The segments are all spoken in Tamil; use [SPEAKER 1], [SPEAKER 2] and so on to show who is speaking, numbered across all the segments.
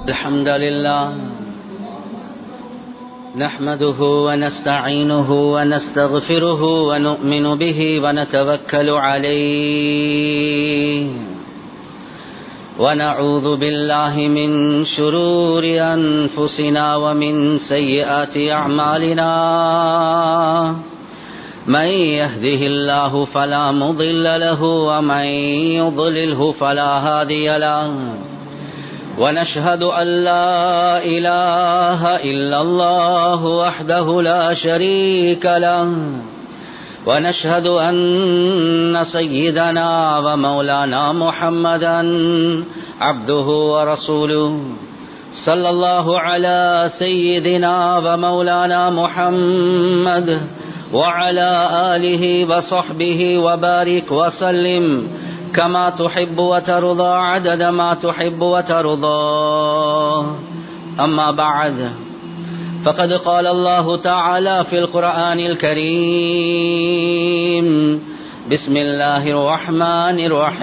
[SPEAKER 1] الحمد لله نحمده ونستعينه ونستغفره ونؤمن به ونتوكل عليه ونعوذ بالله من شرور أنفسنا ومن سيئات أعمالنا من يهده الله فلا مضل له ومن يضلله فلا هادي له ونشهد أن لا إله إلا الله وحده لا شريك له ونشهد أن سيدنا ومولانا محمدا عبده ورسوله صلى الله على سيدنا ومولانا محمد وعلى آله وصحبه وبارك وسلم كما تحب وترضى عدد ما تحب وترضى أما بعد فقد قال الله تعالى في القرآن الكريم بسم الله الرحمن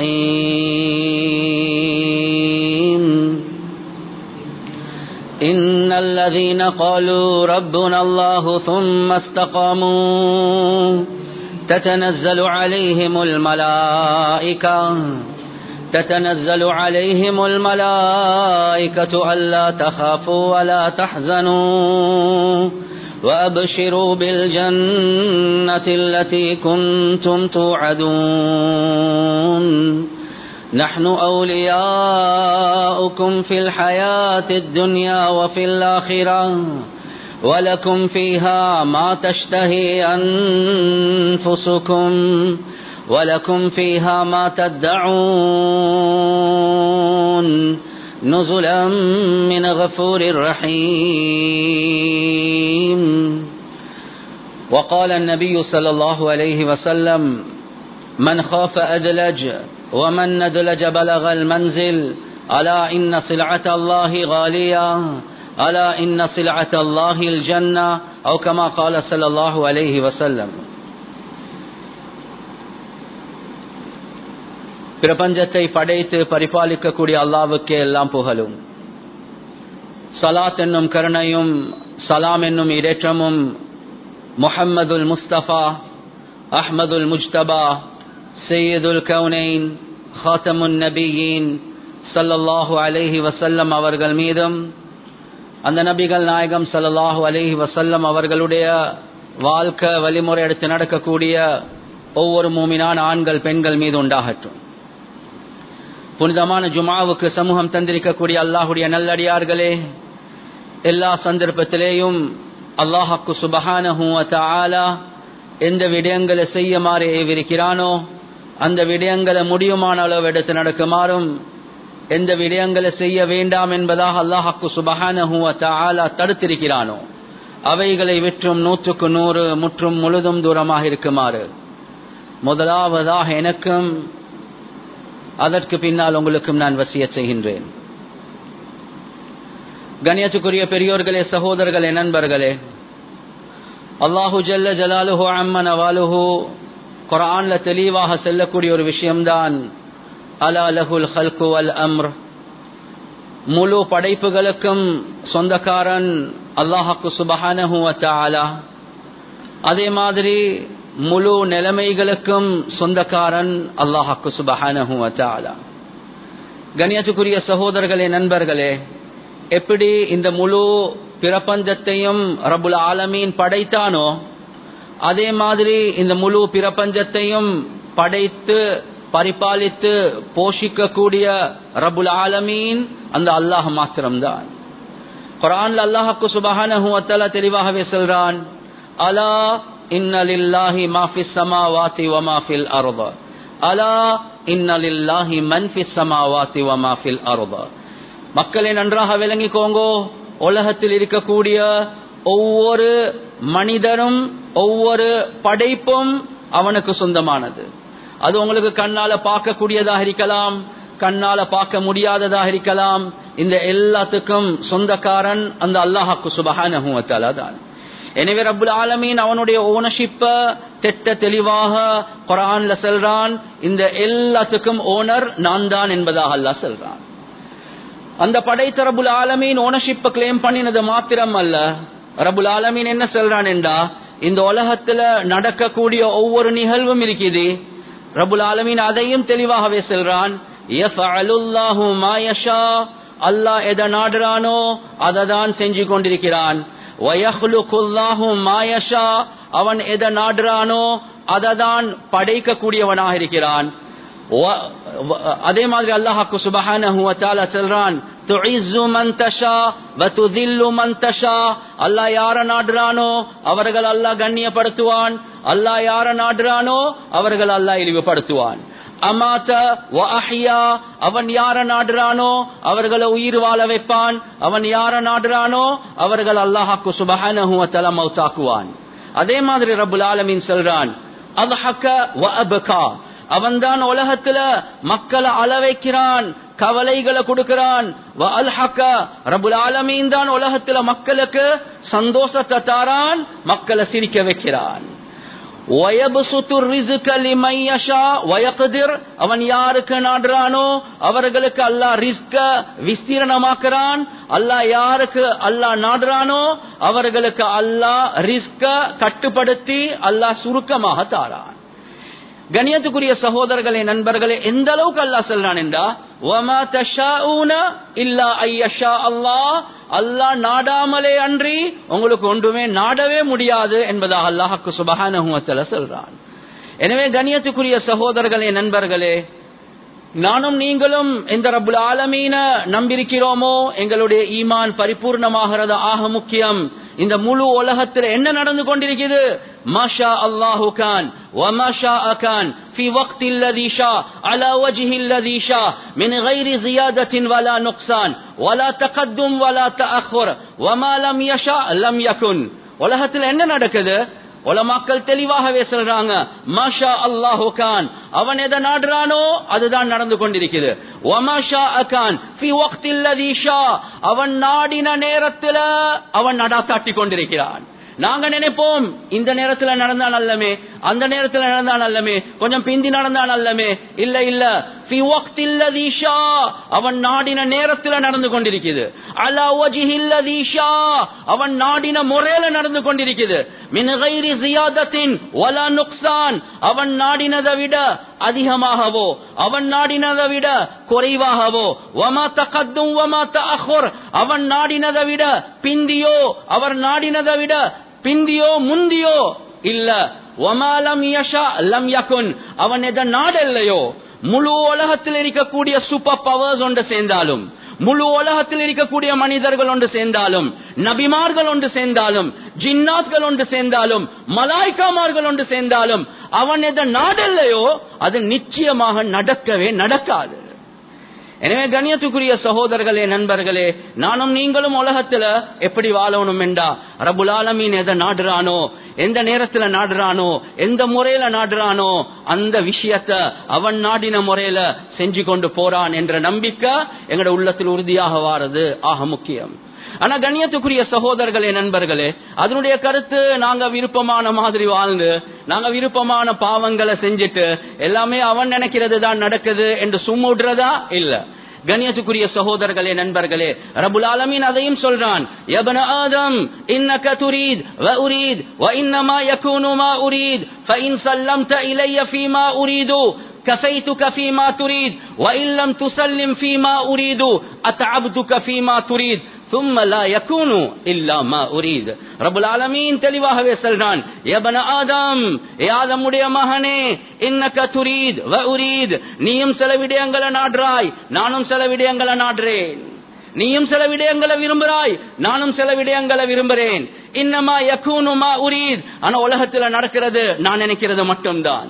[SPEAKER 1] الرحيم إن الذين قالوا ربنا الله ثم استقاموا تتنزل عليهم الملائكة تتنزل عليهم الملائكة ألا تخافوا ولا تحزنوا وأبشروا بالجنة التي كنتم توعدون نحن أولياؤكم في الحياة الدنيا وفي الآخرة ولكم فيها ما تشتهي أنفسكم ولكم فيها ما تدعون نزلا من غفور رحيم وقال النبي صلى الله عليه وسلم من خاف أدلج ومن ندلج بلغ المنزل ألا إن سلعة الله غالية ألا إن سلعة الله الجنة أو كما قال صلى الله عليه وسلم பிரபஞ்சத்தை படைத்து பரிபாலிக்கக்கூடிய அல்லாவுக்கே எல்லாம் புகழும் சலாத் என்னும் கருணையும் சலாம் என்னும் இடேற்றமும் முஹம்மதுல் முஸ்தபா அஹ்மதுல் முஜ்தபா சையதுல் கவுனைன் ஹாத்தமுன் நபியின் சல்லல்லாஹு அலைஹி வசல்லம் அவர்கள் மீதும் அந்த நபிகள் நாயகம் சல்லாஹூ அலஹி வசல்லம் அவர்களுடைய வாழ்க்கை வழிமுறை எடுத்து நடக்கக்கூடிய ஒவ்வொரு மூமினான ஆண்கள் பெண்கள் மீது உண்டாகட்டும் புனிதமான ஜுமாவுக்கு சமூகம் தந்திருக்கக்கூடிய அல்லாஹுடைய நல்லடியார்களே எல்லா சந்தர்ப்பத்திலேயும் அல்லாஹாக்கு சுபஹானஹூ எந்த விடயங்களை செய்யுமாறு ஏவிருக்கிறானோ அந்த விடயங்களை முடியுமான அளவு எடுத்து நடக்குமாறும் எந்த விடயங்களை செய்ய வேண்டாம் என்பதாக அல்லாஹாக்கு சுபஹானஹூவத்தாலா தடுத்திருக்கிறானோ அவைகளை விற்றும் நூற்றுக்கு நூறு முற்றும் முழுதும் தூரமாக இருக்குமாறு முதலாவதாக எனக்கும் அதற்கு பின்னால் உங்களுக்கும் நான் வசிய செய்கின்றேன் கண்ணியத்துக்குரிய பெரியோர்களே சகோதரர்களே நண்பர்களே அல்லாஹு ஜல்ல ஜலாலுஹு அம்மன் அவாலுஹு குரான்ல தெளிவாக செல்லக்கூடிய ஒரு விஷயம்தான் அலா லஹுல் ஹல்கு அல் அம்ர் முழு படைப்புகளுக்கும் சொந்தக்காரன் அல்லாஹாக்கு சுபஹானஹு அலா அதே மாதிரி முழு நிலைமைகளுக்கும் சொந்தக்காரன் அல்லாஹாக்கு சுபஹானஹு அலா கண்ணியத்துக்குரிய சகோதரர்களே நண்பர்களே எப்படி இந்த முழு பிரபஞ்சத்தையும் ரபுல் ஆலமீன் படைத்தானோ அதே மாதிரி இந்த முழு பிரபஞ்சத்தையும் படைத்து பரிபாலித்து போஷிக்கக்கூடிய ரபுல் ஆலமீன் அந்த அல்லாஹ் மாத்திரம்தான் குரான்ல அல்லாஹுக்கு சுபஹானஹுவத்தல தெளிவாகவே சொல்றான் அலா இன்னலில்லாஹி மாஃபிஸ் சமாவாதி வ மாஃபில் அர்த அலா இன்னலில்லாஹி மன்ஃபிஸ் சமாவாதி வ மாஃபில் அர்த மக்களை நன்றாக விளங்கிக்கோங்கோ உலகத்தில் இருக்கக்கூடிய ஒவ்வொரு மனிதரும் ஒவ்வொரு படைப்பும் அவனுக்கு சொந்தமானது அது உங்களுக்கு கண்ணால பார்க்கக்கூடியதாக இருக்கலாம் கண்ணால பார்க்க முடியாததாக இருக்கலாம் இந்த எல்லாத்துக்கும் சொந்தக்காரன் அந்த அல்லாஹாக்கு சுபஹானஹுவத்தாலா தான் எனவே ரப்புல் ஆலமீன் அவனுடைய ஓனர்ஷிப்ப திட்ட தெளிவாக குரான்ல சொல்றான் இந்த எல்லாத்துக்கும் ஓனர் நான் தான் என்பதாக அல்லாஹ் சொல்றான் அந்த படைத்த ரபுல் ஆலமீன் ஓனர்ஷிப்ப கிளைம் பண்ணினது மாத்திரம் அல்ல ரபுல் ஆலமீன் என்ன சொல்றான் என்றா இந்த உலகத்துல நடக்கக்கூடிய ஒவ்வொரு நிகழ்வும் இருக்குது ரபுல் ஆலமீன் அதையும் தெளிவாகவே சொல்றான் அல்லாஹ் எதை நாடுறானோ அதை தான் செஞ்சு கொண்டிருக்கிறான் அவன் எதை நாடுறானோ அதை தான் படைக்கக்கூடியவனாக இருக்கிறான் அதே மாதிரி அல்லாஹாக்கு சுபஹானஹு வ தஆலா சொல்றான் துஇஸ்ஸு மன் தஷா வ துதில்லு மன் தஷா அல்லாஹ் யார நாடுறானோ அவர்கள் அல்லாஹ் கண்ணியப்படுத்துவான் அல்லாஹ் யார நாடுறானோ அவர்கள் அல்லாஹ் இழிவுபடுத்துவான் அமாத வ அஹ்யா அவன் யார நாடுறானோ அவர்களை உயிர் வாழ வைப்பான் அவன் யார நாடுறானோ அவர்கள் அல்லாஹாக்கு சுபஹானஹு வ தஆலா மௌத்தாக்குவான் அதே மாதிரி ரப்புல் ஆலமீன் சொல்றான் அத்ஹக வ அபகா அவன்தான் உலகத்துல மக்களை அள வைக்கிறான் கவலைகளை கொடுக்கிறான் ரபுல் ஆலமீன் தான் உலகத்துல மக்களுக்கு சந்தோஷத்தை தாரான் மக்களை சிரிக்க வைக்கிறான் அவன் யாருக்கு நாடுறானோ அவர்களுக்கு அல்லாஹ் ரிஸ்க விஸ்தீரணமாக்குறான் அல்லாஹ் யாருக்கு அல்லாஹ் நாடுறானோ அவர்களுக்கு அல்லாஹ் ரிஸ்க கட்டுப்படுத்தி அல்லாஹ் சுருக்கமாக தாரான் கணியத்துக்குரிய சகோதரர்களே நண்பர்களே எந்த அளவுக்கு அல்லா சொல்றான் என்றா வமா தஷாஊன இல்லா ஐயஷா அல்லாஹ் அல்லாஹ் நாடாமலே அன்றி உங்களுக்கு ஒன்றுமே நாடவே முடியாது என்பதாக அல்லாஹுக்கு சுபஹானஹுவத்தல சொல்றான் எனவே கணியத்துக்குரிய சகோதரர்களே நண்பர்களே நானும் நீங்களும் எந்த ரபுல் ஆலமீன நம்பியிருக்கிறோமோ எங்களுடைய ஈமான் பரிபூர்ணமாகிறது ஆக முக்கியம் இந்த முழு உலகத்தில் என்ன நடந்து கொண்டிருக்கிறது மாஷா அல்லாஹு கான் وما شاء كان في وقت الذي شاء على وجه الذي شاء من غير زيادة ولا نقصان ولا تقدم ولا تأخر وما لم يشاء لم يكن உலகத்தில் என்ன நடக்குது உலமாக்கள் தெளிவாகவே சொல்றாங்க மாஷா அல்லாஹு கான் அவன் எதை நாடுறானோ அதுதான் நடந்து கொண்டிருக்கிறது ஒமாஷா அகான் அவன் நாடின நேரத்துல அவன் நடாத்தாட்டி கொண்டிருக்கிறான் நாங்க நினைப்போம் இந்த நேரத்துல நடந்தா நல்லமே அந்த நேரத்துல நடந்தா நல்லமே கொஞ்சம் பிந்தி நடந்தா நல்லமே இல்ல இல்ல அவன் நாடின நேரத்துல நடந்து கொண்டிருக்குது அலா வஜிஹில்லதீஷா அவன் நாடின முறையில நடந்து கொண்டிருக்குது மின்கைரி ஜியாதத்தின் வலா நுக்சான் அவன் நாடினதை விட அதிகமாகவோ அவன் நாடினதை விட குறைவாகவோ வமா தகத்தும் வமா தஅஹுர் அவன் நாடினதை விட பிந்தியோ அவர் நாடினதை விட பிந்தியோ முந்தியோ இல்ல ஒமாலம் யஷா லம் யகுன் அவன் எதை நாடல்லையோ முழு உலகத்தில் இருக்கக்கூடிய சூப்பர் பவர்ஸ் ஒன்று சேர்ந்தாலும் முழு உலகத்தில் இருக்கக்கூடிய மனிதர்கள் ஒன்று சேர்ந்தாலும் நபிமார்கள் ஒன்று சேர்ந்தாலும் ஜின்னாத்கள் ஒன்று சேர்ந்தாலும் மலாய்க்காமார்கள் ஒன்று சேர்ந்தாலும் அவன் எதை நாடல்லையோ அது நிச்சயமாக நடக்கவே நடக்காது எனவே கண்ணியத்துக்குரிய சகோதரர்களே நண்பர்களே நானும் நீங்களும் உலகத்துல எப்படி வாழணும் என்றா ரபுல் ஆலமீன் எதை நாடுறானோ எந்த நேரத்துல நாடுறானோ எந்த முறையில நாடுறானோ அந்த விஷயத்த அவன் நாடின முறையில செஞ்சு கொண்டு போறான் என்ற நம்பிக்கை எங்கட உள்ளத்தில் உறுதியாக வாரது ஆக முக்கியம் ஆனா கண்ணியத்துக்குரிய சகோதரர்களே நண்பர்களே அதனுடைய கருத்து நாங்க விருப்பமான மாதிரி வாழ்ந்து நாங்க விருப்பமான பாவங்களை செஞ்சுட்டு எல்லாமே அவன் நினைக்கிறது தான் நடக்குது என்று சும்முடுறதா இல்ல கண்ணியத்துக்குரிய சகோதரர்களே நண்பர்களே ரபுல் ஆலமீன் அதையும் சொல்றான் யபன ஆதம் இன்னக துரீத் வ உரீத் வ இன்னமா யகூனு மா உரீத் فإن سلمت إلي فيما أريد كفيتك فيما تريد وإن لم تسلم فيما أريد أتعبتك فيما تريد ثم لا يكون إلا ما أريد رب العالمين தெளிவாகவே சொல்றான் யபன ஆதம் ஏ ஆதமுடைய மகனே இன்னக துரீத் வ உரீத் நீயும் சில விடயங்களை நாடுறாய் நானும் சில விடயங்களை நாடுறேன் நீயும் சில விடயங்களை விரும்புறாய் நானும் சில விடயங்களை விரும்புறேன் இன்னமா யகூனுமா உரீத் ஆனா உலகத்துல நடக்கிறது நான் நினைக்கிறது மட்டும்தான்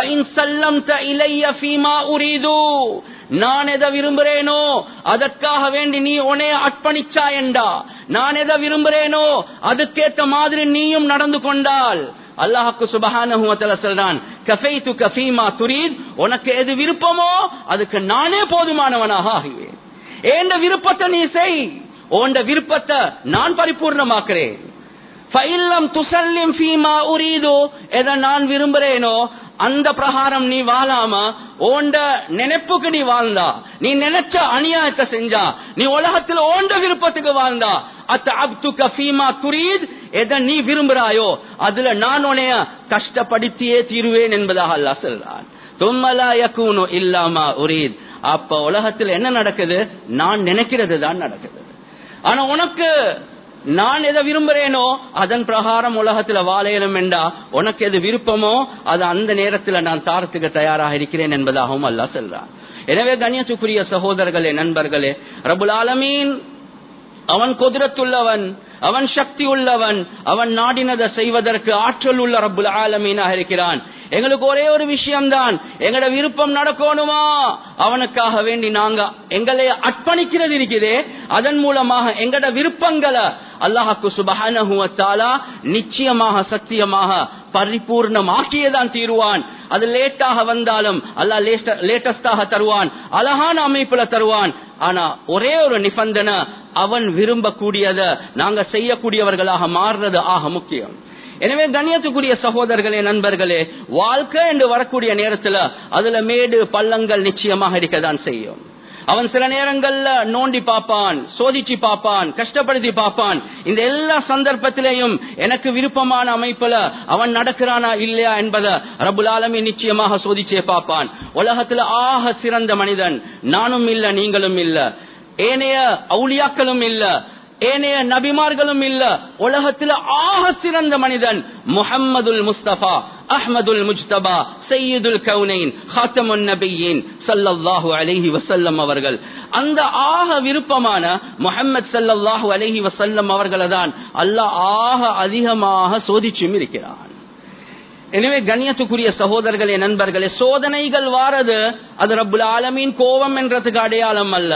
[SPEAKER 1] நான் எதை விரும்புறேனோ அதற்காக வேண்டி நீ உனே அர்ப்பணிச்சா என்றா நான் எதை விரும்புறேனோ அதுக்கேற்ற மாதிரி நீயும் நடந்து கொண்டால் அல்லாஹுக்கு சுபஹான சொல்றான் கஃபைத்து கஃபீமா துரீத் உனக்கு எது விருப்பமோ அதுக்கு நானே போதுமானவனாக ஆகுவேன் ஏண்ட விருப்பத்தை நீ செய் உண்ட விருப்பத்தை நான் பரிபூர்ணமாக்குறேன் துசல்லிம் ஃபீமா உரீதோ எதை நான் விரும்புறேனோ அந்த பிரகாரம் நீ வாழாம ஓண்ட நினைப்புக்கு நீ வாழ்ந்தா நீ நினைச்ச அநியாயத்தை செஞ்சா நீ உலகத்தில் ஓண்ட விருப்பத்துக்கு வாழ்ந்தா அத்த அப்து கஃபீமா துரீத் எதை நீ விரும்புறாயோ அதுல நான் உன்னைய கஷ்டப்படுத்தியே தீருவேன் என்பதாக அல்லாஹ் சொல்றான் தும்மலா யகூனு இல்லாமா உரீத் அப்ப உலகத்தில் என்ன நடக்குது நான் நினைக்கிறது தான் நடக்குது ஆனா உனக்கு நான் எதை விரும்புறேனோ அதன் பிரகாரம் உலகத்துல வாழையலும் என்றா உனக்கு எது விருப்பமோ அது அந்த நேரத்துல நான் தாரத்துக்கு தயாராக இருக்கிறேன் என்பதாகவும் அல்லா சொல்றான் எனவே கண்ணியத்துக்குரிய சகோதரர்களே நண்பர்களே ரபுல் ஆலமீன் அவன் குதிரத்துள்ளவன் அவன் சக்தி உள்ளவன் அவன் நாடினதை செய்வதற்கு ஆற்றல் உள்ள ரப்புல் ஆலமீனாக இருக்கிறான் எங்களுக்கு ஒரே ஒரு விஷயம்தான் எங்களோட விருப்பம் நடக்கணுமா அவனுக்காக வேண்டி நாங்க எங்களை அர்ப்பணிக்கிறது இருக்குதே அதன் மூலமாக எங்களோட விருப்பங்களை அல்லாஹாக்கு சுபஹானஹுவத்தாலா நிச்சயமாக சத்தியமாக பரிபூர்ணமாக்கியதான் தீருவான் அது லேட்டாக வந்தாலும் அல்லாஹ் லேட்டஸ்டாக தருவான் அழகான அமைப்புல தருவான் ஆனா ஒரே ஒரு நிபந்தனை அவன் விரும்பக்கூடியத நாங்க செய்யக்கூடியவர்களாக மாறுறது ஆக முக்கியம் எனவே கண்ணியத்துக்குரிய சகோதரர்களே நண்பர்களே வாழ்க்கை என்று வரக்கூடிய நேரத்துல அதுல மேடு பள்ளங்கள் நிச்சயமாக இருக்கதான் செய்யும் அவன் சில நேரங்கள்ல நோண்டி பார்ப்பான் சோதிச்சு பார்ப்பான் கஷ்டப்படுத்தி பார்ப்பான் இந்த எல்லா சந்தர்ப்பத்திலையும் எனக்கு விருப்பமான அமைப்புல அவன் நடக்கிறானா இல்லையா என்பதை ரபுல் ஆலமி நிச்சயமாக சோதிச்சே பார்ப்பான் உலகத்துல ஆக சிறந்த மனிதன் நானும் இல்ல நீங்களும் இல்ல ஏனைய அவுளியாக்களும் இல்ல ஏனைய நபிமார்களும் இல்ல உலகத்தில் ஆக சிறந்த மனிதன் முஹம்மதுல் முஸ்தபா அஹ்மதுல் முஜ்தபா சையீதுல் கவுனைன் ஹாத்தமுன் நபியின் சல்லல்லாஹு அலைஹி வசல்லம் அவர்கள் அந்த ஆக விருப்பமான முஹம்மது சல்லல்லாஹு அலைஹி வசல்லம் அவர்களை தான் அல்லாஹ் ஆக அதிகமாக சோதிச்சும் இருக்கிறான் எனவே கண்ணியத்துக்குரிய சகோதரர்களே நண்பர்களே சோதனைகள் வாரது அது ரப்புல் ஆலமீன் கோபம் என்றதுக்கு அடையாளம் அல்ல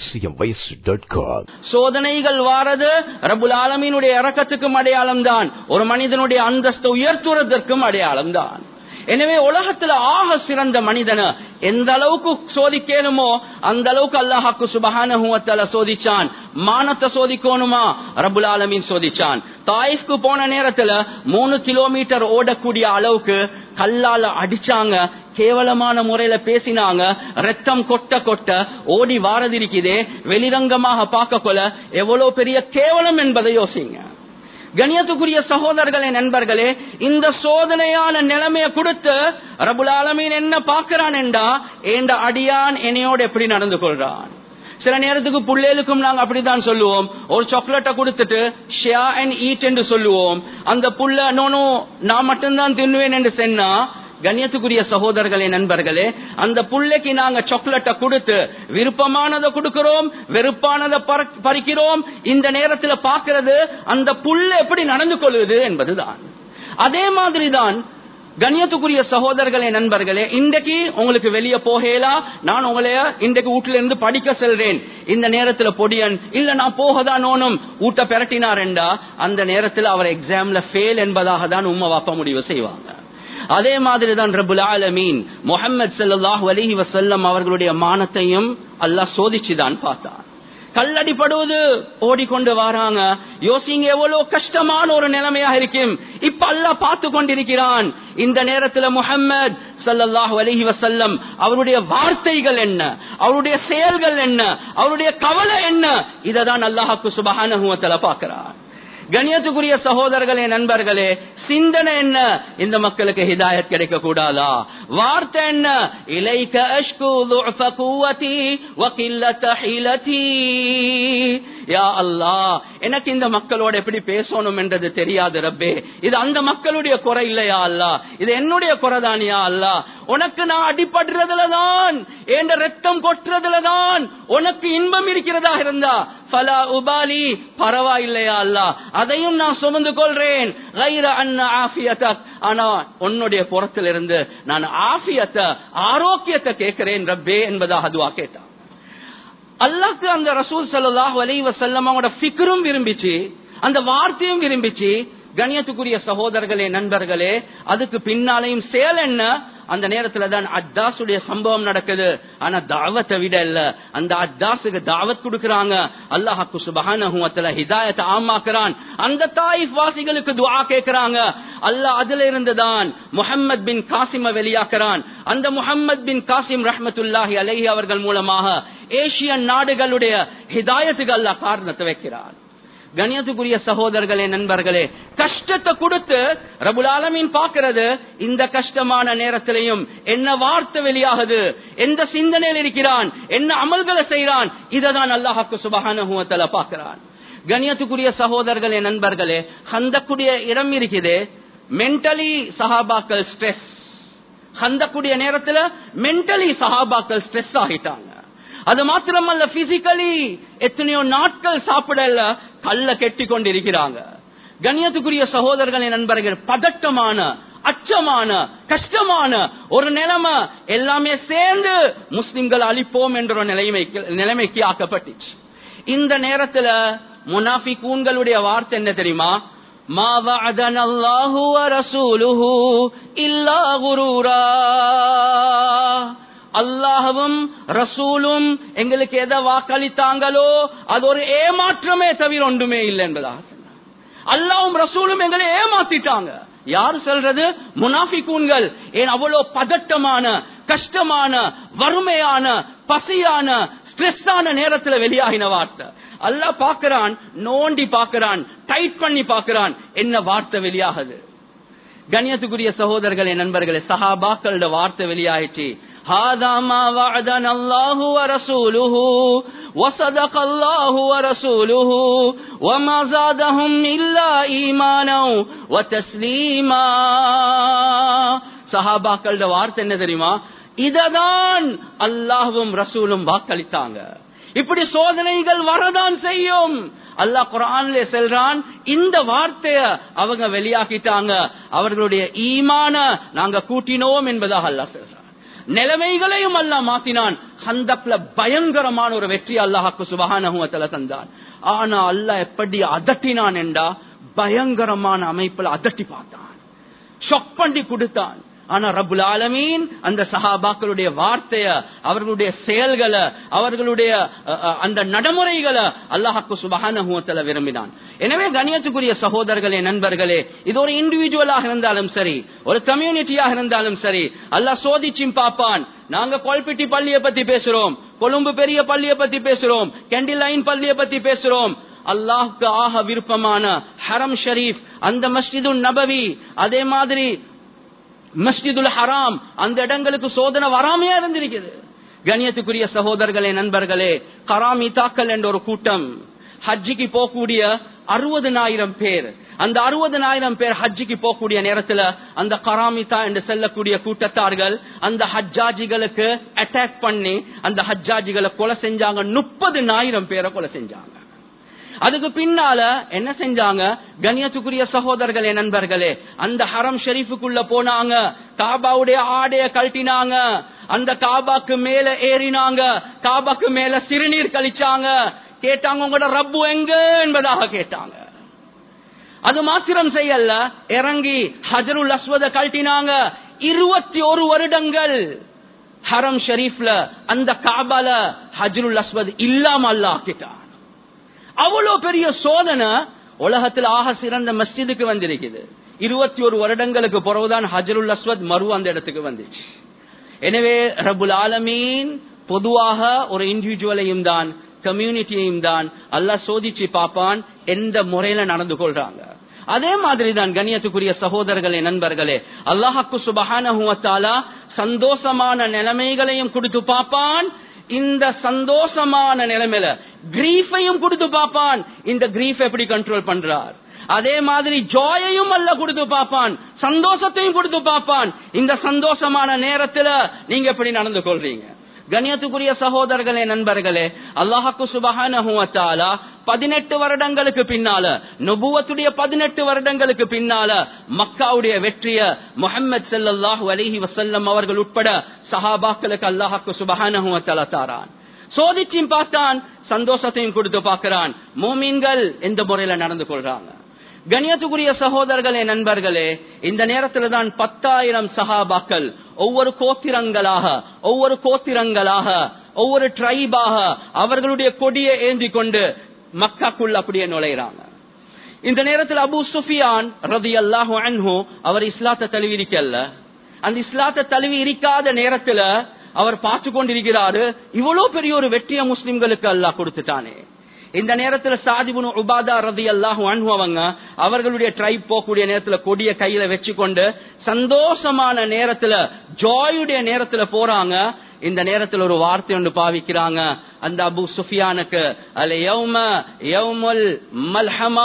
[SPEAKER 2] acmvoice.com
[SPEAKER 1] சோதனைகள் வாரது ரப்புல் ஆலமீனுடைய இறக்கத்துக்கும் அடையாளம் தான் ஒரு மனிதனுடைய அந்தஸ்து உயர்த்துவதற்கும் அடையாளம் தான் எனவே உலகத்துல ஆக சிறந்த மனிதன எந்த அளவுக்கு சோதிக்கணுமோ அந்த அளவுக்கு அல்லாஹாக்கு சுபஹானஹுவத்தால சோதிச்சான் மானத்தை சோதிக்கணுமா ரபுல் ஆலமீன் சோதிச்சான் தாயிஃப்க்கு போன நேரத்துல மூணு கிலோமீட்டர் ஓடக்கூடிய அளவுக்கு கல்லால அடிச்சாங்க கேவலமான முறையில பேசினாங்க ரத்தம் கொட்ட கொட்ட ஓடி வாரது இருக்குதே வெளிரங்கமாக பார்க்க கொள்ள எவ்வளவு பெரிய கேவலம் என்பதை யோசிங்க கணியத்துக்குரிய சகோதரர்களே நண்பர்களே இந்த சோதனையான நிலைமையை கொடுத்து ரபுல் ஆலமீன் என்ன பார்க்கிறான் என்றா ஏண்ட அடியான் என்னையோடு எப்படி நடந்து கொள்றான் சில நேரத்துக்கு புள்ளேலுக்கும் நாங்க அப்படித்தான் சொல்லுவோம் ஒரு சாக்லேட்டை கொடுத்துட்டு ஷியா அண்ட் ஈட் என்று சொல்லுவோம் அந்த புள்ள நோனோ நான் மட்டும்தான் தின்னுவேன் என்று சொன்னா கண்ணியத்துக்குரிய சகோதரர்களே நண்பர்களே அந்த புள்ளைக்கு நாங்க சாக்லேட்டை கொடுத்து விருப்பமானதை கொடுக்கிறோம் வெறுப்பானதை பறிக்கிறோம் இந்த நேரத்துல பாக்குறது அந்த புள்ள எப்படி நடந்து கொள்வது என்பதுதான் அதே மாதிரிதான் கண்ணியத்துக்குரிய சகோதரர்களே நண்பர்களே இன்றைக்கு உங்களுக்கு வெளியே போகலா நான் உங்களைய இன்றைக்கு வீட்டுல இருந்து படிக்க செல்றேன் இந்த நேரத்துல பொடியன் இல்ல நான் போகதான் நோனும் ஊட்ட பெரட்டினாரெண்டா அந்த நேரத்துல அவர் எக்ஸாம்ல ஃபெயில் என்பதாக தான் உம்மா வாப்பா முடிவு செய்வாங்க அதே மாதிரி தான் ரபுல் ஆலமீன் முகமது சல்லாஹூ அலஹி வசல்லம் அவர்களுடைய மானத்தையும் அல்லாஹ் சோதிச்சுதான் பார்த்தான் கல்லடிப்படுவது ஓடிக்கொண்டு வராங்க யோசிங்க எவ்வளவு கஷ்டமான ஒரு நிலைமையாக இருக்கும் இப்ப அல்லாஹ் பார்த்து கொண்டிருக்கிறான் இந்த நேரத்துல முகம்மது சல்லல்லாஹு அலஹி வசல்லம் அவருடைய வார்த்தைகள் என்ன அவருடைய செயல்கள் என்ன அவருடைய கவலை என்ன இதை தான் அல்லாஹாக்கு சுபகானுவத்தில் பார்க்கிறான் கணியத்துக்குரிய சகோதரர்களே நண்பர்களே சிந்தனை என்ன இந்த மக்களுக்கு ஹிதாயத் கிடைக்க கூடாதா வார்த்தை என்ன இலைக்க அஷ்கு ضعف قوتي وقلة حيلتي யா அல்லாஹ் எனக்கு இந்த மக்களோட எப்படி பேசணும் என்றது தெரியாது ரப்பே இது அந்த மக்களுடைய குறை இல்லையா அல்லா இது என்னுடைய குறைதானியா அல்லா உனக்கு நான் அடிபடுறதுல தான் என்ற ரத்தம் கொட்டுறதுல தான் உனக்கு இன்பம் இருக்கிறதா இருந்தா பலா உபாலி பரவாயில்லையா அல்லா அதையும் நான் சுமந்து கொள்றேன் கைர அன்ன ஆஃபியத்தக் ஆனா உன்னுடைய புறத்திலிருந்து நான் ஆஃபியத்தை ஆரோக்கியத்தை கேட்கிறேன் ரப்பே என்பதாக அதுவா கேட்டான் அல்லாக்கு அந்த ரசூல் சல்லாஹ் அலி வசல்லம் அவங்களோட ஃபிக்ரும் விரும்பிச்சு அந்த வார்த்தையும் விரும்பிச்சு கணியத்துக்குரிய சகோதரர்களே நண்பர்களே அதுக்கு பின்னாலையும் செயல் என்ன அந்த நேரத்துல தான் அத்தாசுடைய சம்பவம் நடக்குது ஆனா தாவத்தை விட இல்ல அந்த அத்தாசுக்கு தாவத் கொடுக்கறாங்க அல்லாஹாக்கு சுபஹானஹுவத்துல ஹிதாயத்தை ஆமாக்குறான் அந்த தாயிஃப் வாசிகளுக்கு துஆ கேட்கறாங்க அல்லாஹ் அதுல இருந்து தான் முஹம்மத் பின் காசிம வெளியாக்குறான் அந்த முஹம்மத் பின் காசிம் ரஹ்மத்துல்லாஹி அலைஹி அவர்கள் மூலமாக ஏசியன் நாடுகளுடைய ஹிதாயத்துக்கு அல்லாஹ் காரணத்தை வைக்கிறார் கணியத்துக்குரிய சகோதரர்களே நண்பர்களே கஷ்டத்தை கொடுத்து ரபுல் ஆலமீன் பாக்குறது இந்த கஷ்டமான நேரத்திலையும் என்ன வார்த்தை வெளியாகுது எந்த சிந்தனையில் இருக்கிறான் என்ன அமல்களை செய்யறான் இதை தான் அல்லாஹாக்கு சுபகானுவத்தல பாக்குறான் கணியத்துக்குரிய சகோதரர்களே நண்பர்களே ஹந்தக்குடைய இடம் இருக்குது மென்டலி சஹாபாக்கள் ஸ்ட்ரெஸ் ஹந்தக்குடைய நேரத்துல மென்டலி சஹாபாக்கள் ஸ்ட்ரெஸ் ஆகிட்டாங்க அது மாத்திரமல்ல பிசிக்கலி எத்தனையோ நாட்கள் சாப்பிடல கல்ல கெட்டி கொண்டிருக்கிறாங்க கண்ணியத்துக்குரிய சகோதரர்களே நண்பர்கள் பதட்டமான அச்சமான கஷ்டமான ஒரு நிலைமை எல்லாமே சேர்ந்து முஸ்லிம்கள் அழிப்போம் என்ற ஒரு நிலைமைக்கு நிலைமைக்கு ஆக்கப்பட்டுச்சு இந்த நேரத்துல முனாஃபி கூண்களுடைய வார்த்தை என்ன தெரியுமா ما وعدنا الله ورسوله إلا غرورا அல்லாஹவும் ரசூலும் எங்களுக்கு எதை வாக்களித்தாங்களோ அது ஒரு ஏமாற்றமே தவிர ஒன்றுமே இல்லை என்பதாக சொன்னார் அல்லாவும் ரசூலும் எங்களை ஏமாத்திட்டாங்க யாரு சொல்றது முனாஃபிகூன்கள் ஏன் அவ்வளவு பதட்டமான கஷ்டமான வறுமையான பசியான ஸ்ட்ரெஸ்ஸான நேரத்துல வெளியாகின வார்த்தை அல்லாஹ் பாக்குறான் நோண்டி பாக்குறான் டைட் பண்ணி பாக்குறான் என்ன வார்த்தை வெளியாகுது கண்ணியத்துக்குரிய சகோதரர்களே நண்பர்களே சஹாபாக்களோட வார்த்தை வெளியாயிடுச்சு هذا ما وعدنا الله ورسوله وصدق الله ورسوله وما زادهم إلا إيمانا وتسليما சஹாபாக்களோட வார்த்தை என்ன தெரியுமா இததான் அல்லாஹும் ரசூலும் வாக்களித்தாங்க இப்படி சோதனைகள் வரதான் செய்யும் அல்லாஹ் குரான்ல செல்றான் இந்த வார்த்தைய அவங்க வெளியாக்கிட்டாங்க அவர்களுடைய ஈமான நாங்க கூட்டினோம் என்பதாக அல்லாஹ் சொல்றான் நிலைமைகளையும் அல்லாஹ் மாத்தினான் ஹந்தப்ல பயங்கரமான ஒரு வெற்றி அல்லாஹாக்கு சுபகானகுவத்துல தந்தான் ஆனா அல்லாஹ் எப்படி அதட்டினான் என்றா பயங்கரமான அமைப்புல அதட்டி பார்த்தான் ஷொக் பண்ணி கொடுத்தான் ஆனா ரபுல் ஆலமீன் அந்த சஹாபாக்களுடைய வார்த்தைய அவர்களுடைய செயல்களை அவர்களுடைய அந்த நடைமுறைகளை அல்லாஹாக்கு சுபகானகுவத்துல விரும்பினான் எனவே கணியத்துக்குரிய சகோதரர்களே நண்பர்களே இது ஒரு இண்டிவிஜுவலாக இருந்தாலும் சரி ஒரு கம்யூனிட்டியாக இருந்தாலும் சரி அல்லாஹ் சோதிச்சும் பார்ப்பான் நாங்க கொல்பிட்டி பள்ளியை பத்தி பேசுறோம் கொழும்பு பெரிய பள்ளியை பத்தி பேசுறோம் கேண்டில் லைன் பள்ளியை பத்தி பேசுறோம் அல்லாஹுக்கு ஆக விருப்பமான ஹரம் ஷரீப் அந்த மஸ்ஜிது நபவி அதே மாதிரி மஸ்ஜிதுல் ஹராம் அந்த இடங்களுக்கு சோதனை வராமையா இருந்திருக்குது கணியத்துக்குரிய சகோதரர்களே நண்பர்களே கராமி தாக்கல் என்ற ஒரு கூட்டம் ஹஜ்ஜிக்கு போகக்கூடிய அறுபதனாயிரம் பேர் அந்த அறுபதனாயிரம் பேர் ஹஜ்ஜிக்கு போகக்கூடிய நேரத்துல அந்த கராமிதா என்று செல்லக்கூடிய கூட்டத்தார்கள் அந்த ஹஜ்ஜாஜிகளுக்கு அட்டாக் பண்ணி அந்த ஹஜ்ஜாஜிகளை கொலை செஞ்சாங்க முப்பதுனாயிரம் பேரை கொலை செஞ்சாங்க அதுக்கு பின்னால என்ன செஞ்சாங்க கண்ணியத்துக்குரிய சகோதரர்களே நண்பர்களே அந்த ஹரம் ஷெரீஃபுக்குள்ள போனாங்க காபாவுடைய ஆடைய கழட்டினாங்க அந்த காபாக்கு மேல ஏறினாங்க காபாக்கு மேல சிறுநீர் கழிச்சாங்க கேட்டாங்க உங்களோட ரப்பு எங்க என்பதாக கேட்டாங்க அது மாத்திரம் செய்யல இறங்கி ஹஜருல் அஸ்வத கழட்டினாங்க இருபத்தி ஒரு வருடங்கள் ஹரம் ஷெரீப்ல அந்த காபால ஹஜருல் அஸ்வத் இல்லாம அல்ல ஆக்கிட்டான் அவ்வளவு பெரிய சோதனை உலகத்தில் ஆக சிறந்த மஸ்ஜிதுக்கு வந்திருக்குது இருபத்தி ஒரு வருடங்களுக்கு பிறகுதான் ஹஜருல் அஸ்வத் மறு அந்த இடத்துக்கு வந்துச்சு எனவே ரபுல் ஆலமீன் பொதுவாக ஒரு இண்டிவிஜுவலையும் தான் கம்யூனிட்டியையும் தான் அல்லாஹ் சோதிச்சு பார்ப்பான் எந்த முறையில நடந்து கொள்றாங்க அதே மாதிரி தான் கண்ணியத்துக்குரிய சகோதரர்களே நண்பர்களே அல்லாஹாக்கு சுபஹான சந்தோஷமான நிலைமைகளையும் கொடுத்து பார்ப்பான் இந்த சந்தோஷமான நிலைமையில கிரீஃபையும் கொடுத்து பார்ப்பான் இந்த கிரீஃப் எப்படி கண்ட்ரோல் பண்றார் அதே மாதிரி ஜாயையும் அல்ல கொடுத்து பார்ப்பான் சந்தோஷத்தையும் கொடுத்து பார்ப்பான் இந்த சந்தோஷமான நேரத்துல நீங்க எப்படி நடந்து கொள்றீங்க கண்ணியத்துக்குரிய சகோதரர்களே நண்பர்களே அல்லாஹாக்கு சுபஹான பதினெட்டு வருடங்களுக்கு பின்னால நுபுவத்துடைய பதினெட்டு வருடங்களுக்கு பின்னால மக்காவுடைய வெற்றிய முகமது செல்லாஹு அலிஹி வசல்லம் அவர்கள் உட்பட சஹாபாக்களுக்கு அல்லாஹாக்கு சுபஹான தாரான் சோதிச்சும் பார்த்தான் சந்தோஷத்தையும் கொடுத்து பார்க்கிறான் மோமீன்கள் எந்த முறையில நடந்து கொள்றாங்க கண்ணியத்துக்குரிய சகோதரர்களே நண்பர்களே இந்த நேரத்துல தான் பத்தாயிரம் சஹாபாக்கள் ஒவ்வொரு கோத்திரங்களாக ஒவ்வொரு கோத்திரங்களாக ஒவ்வொரு ட்ரைபாக அவர்களுடைய கொடியை ஏந்தி கொண்டு மக்காக்குள்ள அப்படியே நுழைறாங்க இந்த நேரத்தில் அபு சுஃபியான் ரதி அல்லாஹு அன்ஹு அவர் இஸ்லாத்தை தழுவி இருக்கல்ல அந்த இஸ்லாத்தை தழுவி இருக்காத நேரத்துல அவர் பார்த்து கொண்டிருக்கிறாரு இவ்வளவு பெரிய ஒரு வெற்றிய முஸ்லிம்களுக்கு அல்லாஹ் கொடுத்துட்டானே இந்த நேரத்துல சாதிபுன் உபாதா ரதி அல்லாஹு அன்ஹு அவங்க அவர்களுடைய ட்ரைப் போகக்கூடிய நேரத்துல கொடிய கையில வச்சுக்கொண்டு சந்தோஷமான நேரத்துல ஜாயுடைய நேரத்துல போறாங்க இந்த நேரத்தில் ஒரு வார்த்தை ஒன்று பாவிக்கிறாங்க அந்த அபு சுஃபியானுக்கு அல யௌம யௌமுல் மல்ஹமா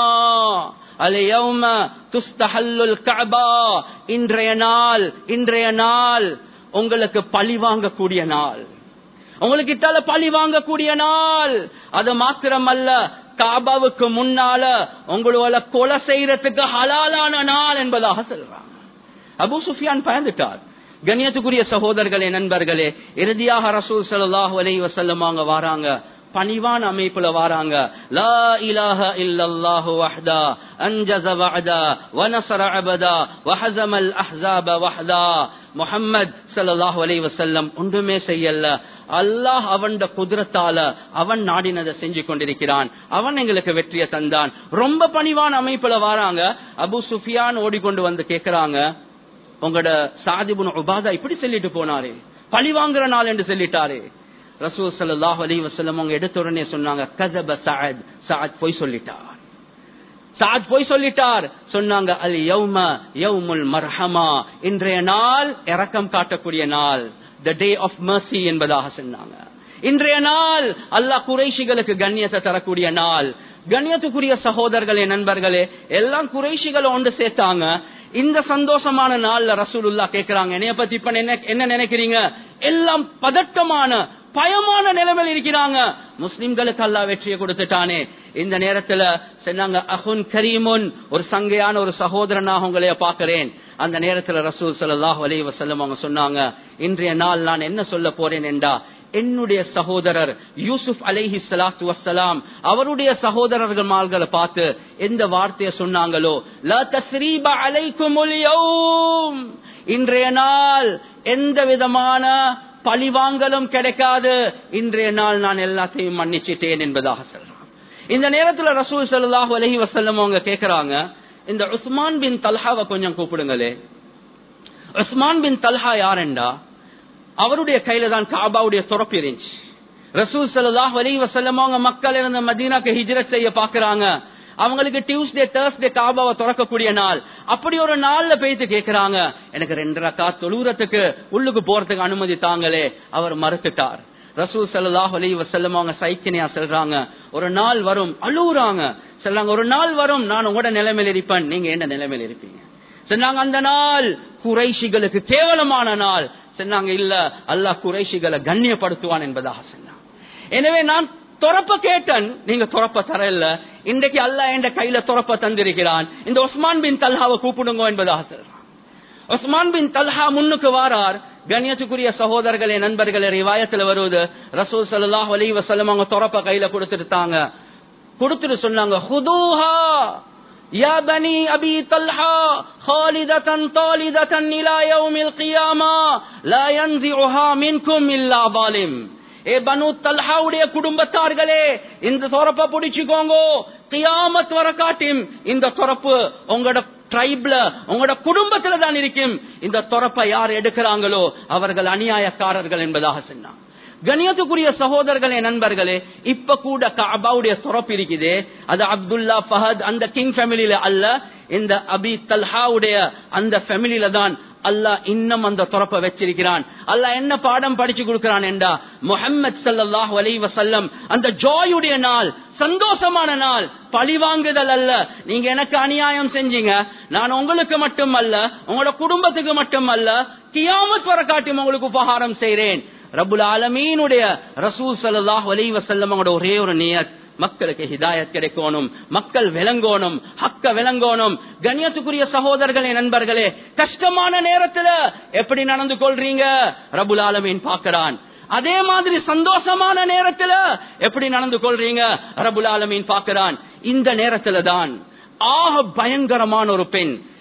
[SPEAKER 1] அல யௌம துஸ்தஹல்லுல் கஅபா இன்றைய நாள் இன்றைய நாள் உங்களுக்கு பழி வாங்கக்கூடிய நாள் உங்களுக்கு இட்டால பழி வாங்கக்கூடிய நாள் அது மாத்திரமல்ல காபாவுக்கு முன்னால உங்களோட கொலை செய்யறதுக்கு ஹலாலான நாள் என்பதாக சொல்றாங்க அபு சுஃபியான் பயந்துட்டார் கண்ணியத்துக்குரிய சகோதரர்களே நண்பர்களே இறுதியாக ரசூல் சல்லாஹூ அலை வசல்லம் அவங்க வாராங்க பணிவான அமைப்புல வாராங்க லா இலாஹ இல்லல்லாஹு வஹ்தா அன்ஜஸ வஅதா வனஸர அபதா வஹஸமல் அஹ்ஸாப வஹ்தா முஹம்மத் ஸல்லல்லாஹு அலைஹி வஸல்லம் ஒன்றுமே செய்யல அல்லாஹ் அவன் குதிரத்தால அவன் நாடினதை செஞ்சு கொண்டிருக்கிறான் அவன் எங்களுக்கு வெற்றியை தந்தான் ரொம்ப பணிவான அமைப்புல வாராங்க அபு சுஃபியான் ஓடிக்கொண்டு வந்து கேக்குறாங்க உங்களோட சாதிபுன் உபாதா இப்படி சொல்லிட்டு போனாரு பழி வாங்குற நாள் என்று சொல்லிட்டாரு ரசூல் சல்லாஹ் அலி வசல்லம் அவங்க எடுத்த உடனே சொன்னாங்க கதப சாத் சாத் போய் சொல்லிட்டார் சாத் போய் சொல்லிட்டார் சொன்னாங்க அல் யௌம யௌமுல் மர்ஹமா இன்றைய நாள் இரக்கம் காட்டக்கூடிய நாள் த டே ஆஃப் மர்சி என்பதாக சொன்னாங்க இன்றைய நாள் அல்லாஹ் குறைஷிகளுக்கு கண்ணியத்தை தரக்கூடிய நாள் கண்ணியத்துக்குரிய சகோதரர்களே நண்பர்களே எல்லாம் குறைஷிகளை ஒன்று சேர்த்தாங்க இந்த சந்தோஷமான நாள்ல ரசூலுல்லா கேக்குறாங்க என்னைய பத்தி இப்ப என்ன என்ன நினைக்கிறீங்க எல்லாம் பதட்டமான பயமான நிலைமையில் இருக்கிறாங்க முஸ்லிம்களுக்கு அல்லா வெற்றியை கொடுத்துட்டானே இந்த நேரத்துல சொன்னாங்க அஹுன் கரீமுன் ஒரு சங்கையான ஒரு சகோதரனாக உங்களைய பாக்குறேன் அந்த நேரத்துல ரசூல் சல்லாஹ் அலி வசல்லம் அவங்க சொன்னாங்க இன்றைய நாள் நான் என்ன சொல்ல போறேன் என்றா என்னுடைய சகோதரர் யூசுப் அலைஹி சலாத்து வசலாம் அவருடைய சகோதரர்கள் மால்களை பார்த்து எந்த வார்த்தையை சொன்னாங்களோ ல தஸ்ரீப அலைக்குமுல் யௌம் இன்றைய நாள் எந்த விதமான பழிவாங்கலும் கிடைக்காது இன்றைய நாள் நான் எல்லாத்தையும் மன்னிச்சிட்டேன் என்பதாக சொல்றான் இந்த நேரத்துல ரசூல் சல்லாஹூ அலஹி வசல்லம் அவங்க கேக்குறாங்க இந்த உஸ்மான் பின் தல்ஹாவை கொஞ்சம் கூப்பிடுங்களே உஸ்மான் பின் தல்ஹா யாரெண்டா அவருடைய கையில தான் காபாவுடைய துறப்பு இருந்துச்சு ரசூல் சல்லாஹ் அலி வசல்லம் அவங்க மக்கள் இருந்த மதீனாக்கு ஹிஜ்ரத் செய்ய பாக்குறாங்க அவங்களுக்கு டியூஸ்டே தேர்ஸ்டே காபாவை திறக்கக்கூடிய நாள் அப்படி ஒரு நாள்ல போயிட்டு கேக்குறாங்க எனக்கு ரெண்டு ரக்கா தொழுறதுக்கு உள்ளுக்கு போறதுக்கு அனுமதி தாங்களே அவர் மறுத்துட்டார் ரசூல் சல்லாஹ் அலி வசல்லம் அவங்க சைக்கினியா சொல்றாங்க ஒரு நாள் வரும் அழுகுறாங்க சொல்றாங்க ஒரு நாள் வரும் நான் உங்களோட நிலைமையில் இருப்பேன் நீங்க என்ன நிலைமையில் இருப்பீங்க சொன்னாங்க அந்த நாள் குறைஷிகளுக்கு கேவலமான நாள் சொன்னாங்க இல்ல அல்லாஹ் குறைஷிகளை கண்ணியப்படுத்துவான் என்பதாக சொன்னாங்க எனவே நான் துறப்ப கேட்டன் நீங்க துறப்ப தரல இன்றைக்கு அல்லாஹ் என்ற கையில துறப்ப தந்திருக்கிறான் இந்த உஸ்மான் பின் தல்ஹாவை கூப்பிடுங்க என்பதாக சொல்றான் உஸ்மான் பின் தல்ஹா முன்னுக்கு வாரார் கண்ணியத்துக்குரிய சகோதரர்களே நண்பர்களே ரிவாயத்துல வருவது ரசூல் சல்லாஹ் அலி வசல்லம் அவங்க துறப்ப கையில கொடுத்துட்டாங்க கொடுத்துட்டு சொன்னாங்க ஹுதூஹா يا بني أبي طلحة خالدة طالدة إلى يوم القيامة لا ينزعها منكم إلا ظالم ஏ பனு தல்ஹாவுடைய குடும்பத்தார்களே இந்த தொரப்ப பிடிச்சுக்கோங்க கியாமத் வர காட்டும் இந்த தொரப்பு உங்களோட ட்ரைப்ல உங்களோட குடும்பத்துல தான் இருக்கும் இந்த தொரப்பை யார் எடுக்கிறாங்களோ அவர்கள் அநியாயக்காரர்கள் என்பதாக சொன்னாங்க கணியத்துக்குரிய சகோதரர்களே நண்பர்களே இப்ப கூட கபாவுடைய துறப்பு இருக்குது அது அப்துல்லா ஃபஹத் அந்த கிங் ஃபேமிலியில அல்ல இந்த அபி தல்ஹாவுடைய அந்த ஃபேமிலியில தான் அல்லாஹ் இன்னும் அந்த துறப்ப வச்சிருக்கிறான் அல்லாஹ் என்ன பாடம் படிச்சு கொடுக்கிறான் என்றா முஹம்மது சல்லாஹ் அலி வசல்லம் அந்த ஜாயுடைய நாள் சந்தோஷமான நாள் பழி வாங்குதல் அல்ல நீங்க எனக்கு அநியாயம் செஞ்சீங்க நான் உங்களுக்கு மட்டும் அல்ல உங்களோட குடும்பத்துக்கு மட்டும் அல்ல கியாமத் வர காட்டி உங்களுக்கு உபகாரம் செய்றேன் ரபுல் ஆலமீனுடைய ரசூல் சல்லாஹ் அலி வசல்லம் ஒரே ஒரு நியத் மக்களுக்கு ஹிதாயத் கிடைக்கணும் மக்கள் விளங்கணும் ஹக்க விளங்கணும் கண்ணியத்துக்குரிய சகோதரர்களே நண்பர்களே கஷ்டமான நேரத்துல எப்படி நடந்து கொள்றீங்க ரபுல் ஆலமீன் பாக்குறான் அதே மாதிரி சந்தோஷமான நேரத்துல எப்படி நடந்து கொள்றீங்க ரபுல் ஆலமீன் பாக்குறான் இந்த நேரத்துல தான் ஆக பயங்கரமான ஒரு பெண்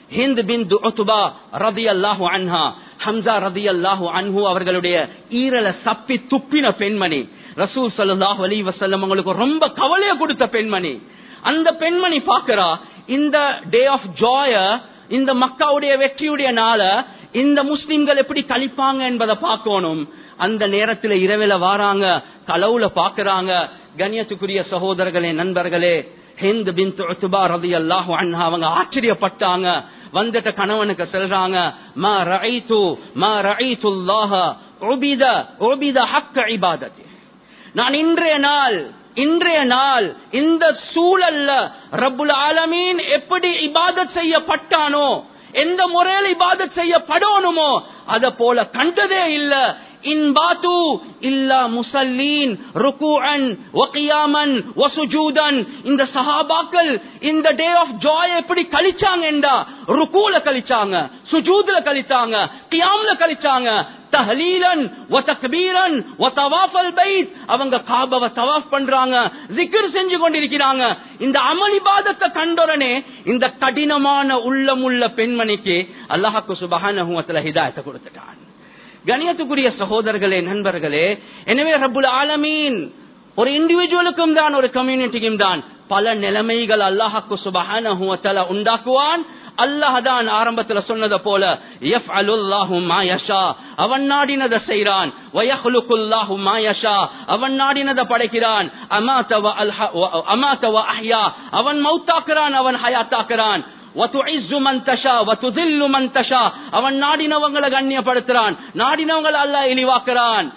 [SPEAKER 1] ஹிந்த் பின் உத்பா ரதியல்லாஹு அன்ஹா ஹம்சா ரதியல்லாஹு அன்ஹு அவர்களுடைய ஈரல சப்பி துப்பின பெண்மணி ரசூல் ஸல்லல்லாஹு அலைஹி வஸல்லம் அவங்களுக்கு ரொம்ப கவலைய கொடுத்த பெண்மணி அந்த பெண்மணி பாக்குறா இந்த டே ஆஃப் ஜாய இந்த மக்காவுடைய வெற்றியுடைய நாள இந்த முஸ்லிம்கள் எப்படி கழிப்பாங்க என்பதை பார்க்கணும் அந்த நேரத்தில் இரவில வாராங்க களவுல பாக்குறாங்க கண்ணியத்துக்குரிய சகோதரர்களே நண்பர்களே ஹிந்த் பின் உத்பா ரலியல்லாஹு அன்ஹா அவங்க ஆச்சரியப்பட்டாங்க வந்துட்ட கணவனுக்கு சொல்றாங்க மா ரஐது மா ரஐதுல்லாஹ உபித உபித ஹக்க இபாதத்தி நான் இன்றைய நாள் இன்றைய நாள் இந்த சூழல்ல ரப்புல் ஆலமீன் எப்படி இபாதத் செய்யப்பட்டானோ எந்த முறையில் இபாதத் செய்யப்படணுமோ அத போல கண்டதே இல்ல இன்பாத்து இல்லா முசல்லீன் ருக்குஅன் வகியாமன் வசுஜூதன் இந்த சஹாபாக்கள் இந்த டே ஆஃப் ஜாய் எப்படி கழிச்சாங்கடா ருக்கூல கழிச்சாங்க சுஜூதுல கழிச்சாங்க கியாம்ல கழிச்சாங்க தஹலீலன் வ தக்பீரன் வ தவாஃபல் பைத் அவங்க காபவ தவாஃப் பண்றாங்க zikr செஞ்சு கொண்டிருக்கிறாங்க இந்த அமல் இபாதத்தை கண்டோரனே இந்த கடினமான உள்ளமுள்ள பெண்மணிக்கு அல்லாஹ்க்கு சுப்ஹானஹு வ தஆலா ஹிதாயத்தை கொடுத்துட்டான் கணியத்துக்குரிய சகோதரர்களே நண்பர்களே எனவே ரப்புல் ஆலமீன் ஒரு இண்டிவிஜுவலுக்கும் தான் ஒரு கம்யூனிட்டிக்கும் தான் பல நிலைமைகள் அல்லாஹாக்கு சுபஹானஹு வ தஆலா உண்டாக்குவான் அல்லாஹ் தான் ஆரம்பத்துல சொன்னதை போல யஃப்அலுல்லாஹு மா யஷா அவன் நாடினதை செய்றான் வயஹ்லுகுல்லாஹு மா யஷா அவன் நாடினதை படைக்கிறான் அமாத வ அல்ஹ அமாத வ அஹ்யா அவன் மௌத்தாக்குறான் அவன் ஹயாத்தாக்குறான் அவன் நாடினவங்களை கண்ணியப்படுத்துறான் நாடினவங்களை அல்ல இழிவாக்குறான்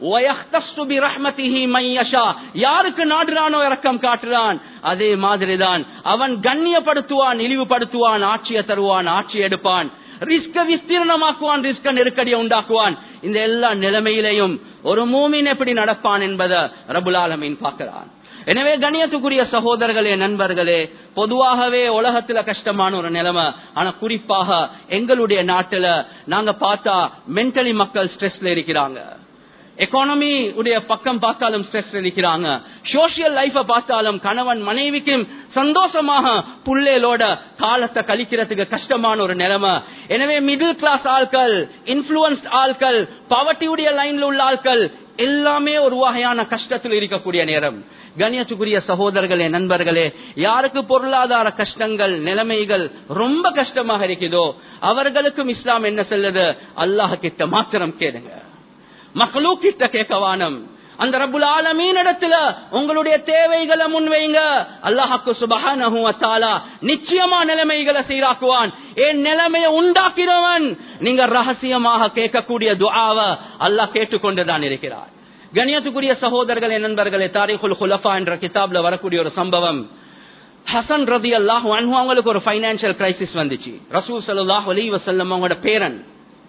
[SPEAKER 1] யாருக்கு நாடுறானோ இறக்கம் காட்டுறான் அதே மாதிரிதான் அவன் கண்ணியப்படுத்துவான் இழிவுபடுத்துவான் ஆட்சியை தருவான் ஆட்சி எடுப்பான் ரிஸ்க விஸ்தீர்ணமாக்குவான் ரிஸ்க நெருக்கடியை உண்டாக்குவான் இந்த எல்லா நிலைமையிலையும் ஒரு மூமின் எப்படி நடப்பான் என்பதை ரபுல் ஆலமீன் பார்க்கிறான் எனவே கணியத்துக்குரிய சகோதரர்களே நண்பர்களே பொதுவாகவே உலகத்துல கஷ்டமான ஒரு நிலைமை ஆனா குறிப்பாக எங்களுடைய நாட்டுல நாங்க பார்த்தா மென்டலி மக்கள் ஸ்ட்ரெஸ்ல இருக்கிறாங்க எக்கானமி உடைய பக்கம் பார்த்தாலும் ஸ்ட்ரெஸ் இருக்கிறாங்க சோசியல் லைஃப பார்த்தாலும் கணவன் மனைவிக்கும் சந்தோஷமாக புள்ளேலோட காலத்தை கழிக்கிறதுக்கு கஷ்டமான ஒரு நிலைமை எனவே மிடில் கிளாஸ் ஆட்கள் இன்ஃபுளுன்ஸ் ஆட்கள் பவர்ட்டியுடைய லைன்ல உள்ள ஆட்கள் எல்லாமே ஒரு வகையான கஷ்டத்தில் இருக்கக்கூடிய நேரம் கண்ணியத்துக்குரிய சகோதரர்களே நண்பர்களே யாருக்கு பொருளாதார கஷ்டங்கள் நிலைமைகள் ரொம்ப கஷ்டமாக இருக்குதோ அவர்களுக்கும் இஸ்லாம் என்ன சொல்லுது அல்லாஹ் கிட்ட மாத்திரம் கேளுங்க மகளூ கிட்ட கேட்கவானம் அந்த ரபுல் ஆலமீன் இடத்துல உங்களுடைய தேவைகளை முன்வைங்க அல்லாஹாக்கு சுபஹானஹு வத்தாலா நிச்சயமா நிலைமைகளை சீராக்குவான் என் நிலைமையை உண்டாக்கிறவன் நீங்க ரகசியமாக கேட்கக்கூடிய துஆவ அல்லாஹ் கேட்டுக்கொண்டுதான் இருக்கிறார் கணியத்துக்குரிய சகோதரர்களே நண்பர்களே தாரிகுல் குலஃபா என்ற கிதாப்ல வரக்கூடிய ஒரு சம்பவம் ஹசன் ரதி அல்லாஹ் அவங்களுக்கு ஒரு பைனான்சியல் கிரைசிஸ் வந்துச்சு ரசூல் சல்லாஹ் அலி வசல்லம் அவங்களோட பேரன்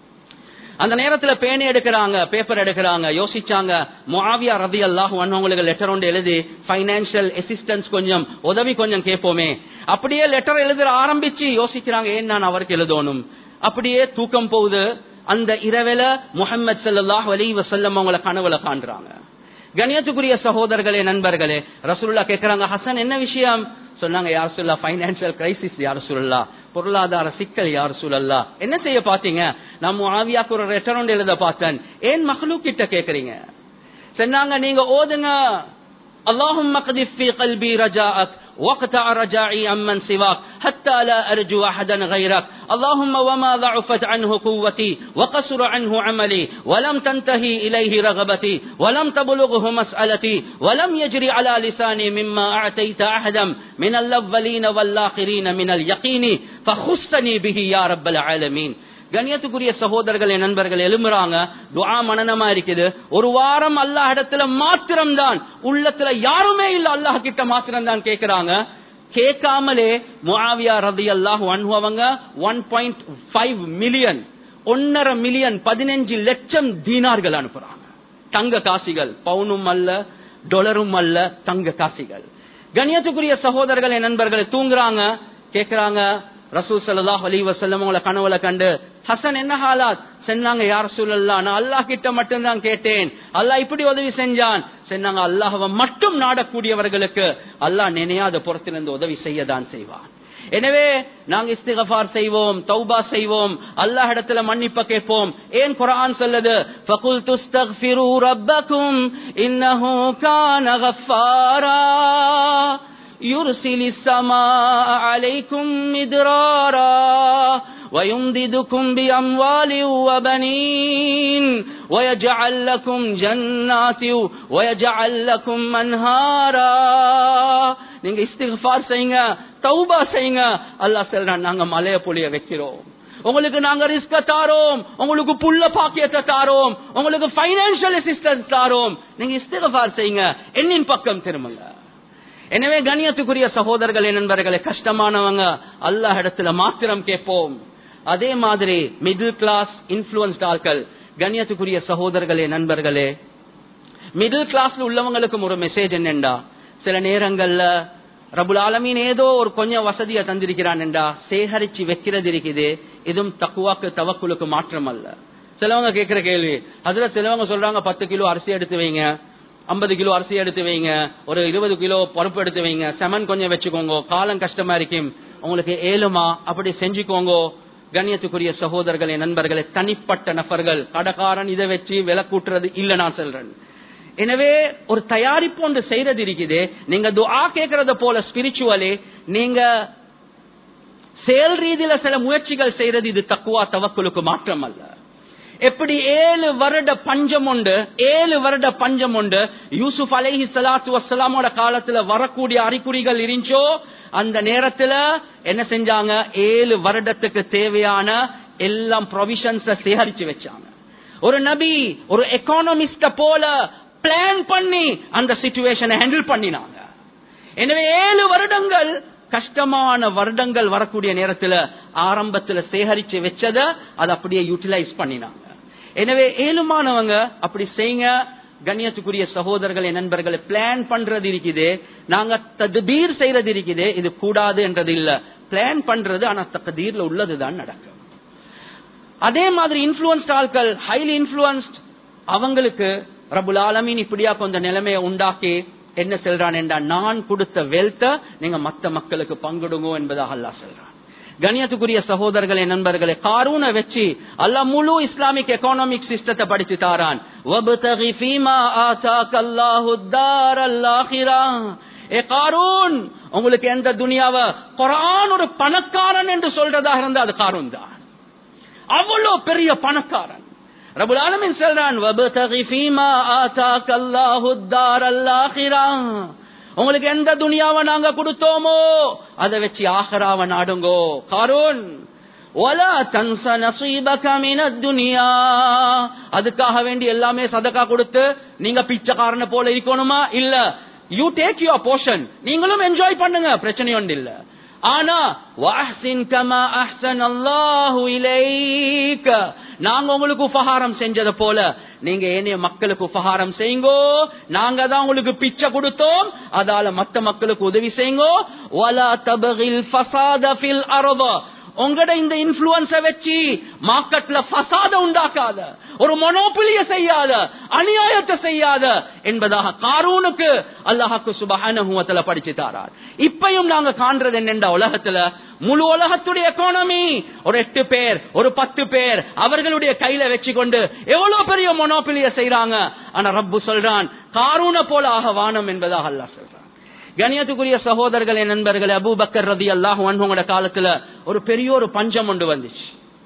[SPEAKER 1] அந்த நேரத்துல பேனை எடுக்கிறாங்க பேப்பர் எடுக்கிறாங்க யோசிச்சாங்க முஆவியா ரதி அல்லாஹ் அவங்களுக்கு லெட்டர் ஒன்று எழுதி பைனான்சியல் அசிஸ்டன்ஸ் கொஞ்சம் உதவி கொஞ்சம் கேட்போமே அப்படியே லெட்டர் எழுத ஆரம்பிச்சு யோசிக்கிறாங்க ஏன் நான் அவருக்கு எழுதணும் அப்படியே தூக்கம் போகுது அந்த இரவில முகமது சல்லாஹ் அலி வசல்லம் அவங்கள கனவுல காண்றாங்க கணியத்துக்குரிய சகோதரர்களே நண்பர்களே ரசூல்லா கேட்கிறாங்க ஹசன் என்ன விஷயம் சொன்னாங்க யார் சொல்லா பைனான்சியல் கிரைசிஸ் யார் சொல்லலா பொருளாதார சிக்கல் யார் சொல்லலா என்ன செய்ய பாத்தீங்க நம்ம ஆவியாக்கு ஒரு ரெட்டரண்ட் எழுத பார்த்தேன் ஏன் மகளூ கிட்ட கேக்குறீங்க சொன்னாங்க நீங்க ஓதுங்க اللهم اقذف في قلبي رجاءك واقطع رجائي عمن سواك حتى لا أرجو أحدا غيرك اللهم وما ضعفت عنه قوتي وقصر عنه عملي ولم تنتهي إليه رغبتي ولم تبلغه مسألتي ولم يجري على لساني مما أعتيت أحدا من الأولين والآخرين من اليقين فخصني به يا رب العالمين கண்ணியத்துக்குரிய சகோதரர்களே நண்பர்கள் எழும்புறாங்க துஆ மனநமா இருக்குது ஒரு வாரம் அல்லாஹ் இடத்துல மாத்திரம் தான் உள்ளத்துல யாருமே இல்ல அல்லாஹ் கிட்ட மாத்திரம் தான் கேட்கிறாங்க கேட்காமலே முஆவியா ரதி அல்லாஹ் அவங்க ஒன் பாயிண்ட் ஃபைவ் மில்லியன் ஒன்னரை மில்லியன் பதினஞ்சு லட்சம் தீனார்கள் அனுப்புறாங்க தங்க காசிகள் பவுனும் அல்ல டொலரும் அல்ல தங்க காசிகள் கண்ணியத்துக்குரிய சகோதரர்களே நண்பர்கள் தூங்குறாங்க கேக்குறாங்க ரசூல் சல்லாஹ் அலி வசல்லம் உங்களை கனவுல கண்டு ஹசன் என்ன ஹாலாத் சொன்னாங்க யார் சூழல்லா நான் அல்லாஹ் கிட்ட மட்டும்தான் கேட்டேன் அல்லாஹ் இப்படி உதவி செஞ்சான் சொன்னாங்க அல்லாஹவை மட்டும் நாடக்கூடியவர்களுக்கு அல்லாஹ் நினையாத புறத்திலிருந்து உதவி செய்யதான் செய்வான் எனவே நாங்க இஸ்திகஃபார் செய்வோம் தௌபா செய்வோம் அல்லாஹ் இடத்துல மன்னிப்ப கேட்போம் ஏன் குர்ஆன் சொல்லுது ஃபகுல் துஸ்தக்ஃபிரு ரப்பக்கும் இன்னஹு கான கஃபாரா يرسل السماء عليكم مدرارا ويمددكم بأموال وبنين ويجعل لكم جنات ويجعل لكم منهارا நீங்க இஸ்திக்ஃபார் செய்யுங்க தௌபா செய்யுங்க அல்லாஹ் சொல்றான் நாங்க மலைய பொழிய வைக்கிறோம் உங்களுக்கு நாங்க ரிஸ்க தாரோம் உங்களுக்கு புள்ள பாக்கியத்தை தாரோம் உங்களுக்கு பைனான்சியல் அசிஸ்டன்ஸ் தாரோம் நீங்க இஸ்திக்ஃபார் செய்யுங்க என்னின் பக்கம் திரும்புங்க எனவே கண்ணியத்துக்குரிய சகோதரர்களே நண்பர்களே கஷ்டமானவங்க அல்லாஹ் இடத்துல மாத்திரம் கேட்போம் அதே மாதிரி மிடில் கிளாஸ் இன்ஃபுளுன்ஸ்ட் ஆட்கள் கண்ணியத்துக்குரிய சகோதரர்களே நண்பர்களே மிடில் கிளாஸ்ல உள்ளவங்களுக்கும் ஒரு மெசேஜ் என்னண்டா சில நேரங்கள்ல ரபுல் ஆலமீன் ஏதோ ஒரு கொஞ்சம் வசதியை தந்திருக்கிறான் என்றா சேகரிச்சு வைக்கிறது இருக்குது இதுவும் தக்குவாக்கு தவக்குலுக்கு மாற்றம் அல்ல சிலவங்க கேட்கிற கேள்வி அதுல சிலவங்க சொல்றாங்க பத்து கிலோ அரிசி எடுத்து வைங்க ஐம்பது கிலோ அரிசி எடுத்து வைங்க ஒரு இருபது கிலோ பருப்பு எடுத்து வைங்க செமன் கொஞ்சம் வச்சுக்கோங்க காலம் கஷ்டமா இருக்கும் உங்களுக்கு ஏழுமா அப்படி செஞ்சுக்கோங்க கண்ணியத்துக்குரிய சகோதரர்களே நண்பர்களே தனிப்பட்ட நபர்கள் கடைக்காரன் இதை வச்சு விலை கூட்டுறது இல்ல நான் சொல்றேன் எனவே ஒரு தயாரிப்பு ஒன்று செய்யறது இருக்குது நீங்க துஆ கேட்கறத போல ஸ்பிரிச்சுவலி நீங்க செயல் ரீதியில சில முயற்சிகள் செய்யறது இது தக்குவா தவக்குலுக்கு மாற்றம் அல்ல எப்படி ஏழு வருட பஞ்சம் உண்டு ஏழு வருட பஞ்சம் உண்டு யூசுப் அலைஹி சலாத்து வசலாமோட காலத்துல வரக்கூடிய அறிகுறிகள் இருந்துச்சோ அந்த நேரத்துல என்ன செஞ்சாங்க ஏழு வருடத்துக்கு தேவையான எல்லாம் ப்ரொவிஷன்ஸ சேகரிச்சு வச்சாங்க ஒரு நபி ஒரு எக்கானமிஸ்ட போல பிளான் பண்ணி அந்த சிச்சுவேஷனை ஹேண்டில் பண்ணினாங்க எனவே ஏழு வருடங்கள் கஷ்டமான வருடங்கள் வரக்கூடிய நேரத்துல ஆரம்பத்துல சேகரிச்சு வச்சத அதை அப்படியே யூட்டிலைஸ் பண்ணினாங்க எனவே ஏழுமானவங்க அப்படி செய்யுங்க கண்ணியத்துக்குரிய சகோதரர்களே நண்பர்களை பிளான் பண்றது இருக்குது நாங்க தத்பீர் செய்யறது இருக்குது இது கூடாது என்றது இல்ல பிளான் பண்றது ஆனா தக்கதீர்ல உள்ளதுதான் நடக்கும் அதே மாதிரி இன்ஃபுளுன்ஸ்ட் ஆட்கள் ஹைலி இன்ஃபுளுன்ஸ்ட் அவங்களுக்கு ரபுல் ஆலமீன் இப்படியா கொஞ்சம் நிலைமையை உண்டாக்கி என்ன சொல்றான் என்றா நான் கொடுத்த வெல்த்த நீங்க மத்த மக்களுக்கு பங்கிடுங்க என்பதாக அல்லாஹ் சொல்றான் கணியத்துக்குரிய சகோதரர்களே நண்பர்களே காரூனை வச்சு அல்ல முழு இஸ்லாமிக் எக்கானமிக் சிஸ்டத்தை படிச்சு தாரான் வபுதகி ஃபீமா ஆசாக அல்லாஹு தாரல் ஆகிரா ஏ காரூன் உங்களுக்கு எந்த துனியாவ குரான் ஒரு பணக்காரன் என்று சொல்றதாக இருந்தா அது காரூன் தான் அவ்வளவு பெரிய பணக்காரன் ரபுல் ஆலமின் சொல்றான் வபுதகி ஃபீமா ஆசாக அல்லாஹு தாரல் ஆகிரா உங்களுக்கு எந்த துனியாவை நாங்க கொடுத்தோமோ அதை வச்சு ஆஹராவ நாடுங்கோ காரூன் ஒலா தன்ச நசீபக மின துனியா அதுக்காக வேண்டி எல்லாமே சதக்கா கொடுத்து நீங்க பிச்சைக்காரனை போல இருக்கணுமா இல்ல யூ டேக் யுவர் போர்ஷன் நீங்களும் என்ஜாய் பண்ணுங்க பிரச்சனை ஒன்று இல்ல ஆனா வாஹ்சின் கமா அஹ்சன் அல்லாஹு இலைக்க நாங்க உங்களுக்கு உபகாரம் செஞ்சத போல நீங்க ஏனைய மக்களுக்கு உபகாரம் செய்யுங்கோ நாங்க தான் உங்களுக்கு பிச்சை கொடுத்தோம் அதால மத்த மக்களுக்கு உதவி செய்யுங்கோ வலா தபகில் ஃபசாத ஃபில் அர்த உங்களோட இந்த இன்ஃபுளுன்ஸ வச்சு மார்க்கெட்ல ஃபசாத உண்டாக்காத ஒரு மொனோபிலிய செய்யாத அநியாயத்தை செய்யாத என்பதாக காரூனுக்கு அல்லாஹாக்கு சுபஹானஹுவத்துல படிச்சு தாரார் இப்பயும் நாங்க காண்றது என்னென்ற உலகத்துல முழு உலகத்துடைய எக்கானமி ஒரு எட்டு பேர் ஒரு பத்து பேர் அவர்களுடைய கையில வச்சுக்கொண்டு எவ்வளவு பெரிய மொனோபிலிய செய்யறாங்க ஆனா ரப்பு சொல்றான் காரூன போல ஆக வானம் என்பதாக அல்லாஹ் சொல்றான் கணியத்துக்குரிய சகோதரர்களே நண்பர்களே அபூபக்கர் ரதி அல்லாஹ் உங்களோட காலத்துல ஒரு பெரிய ஒரு பஞ்சம் ஒன்று வந்துச்சு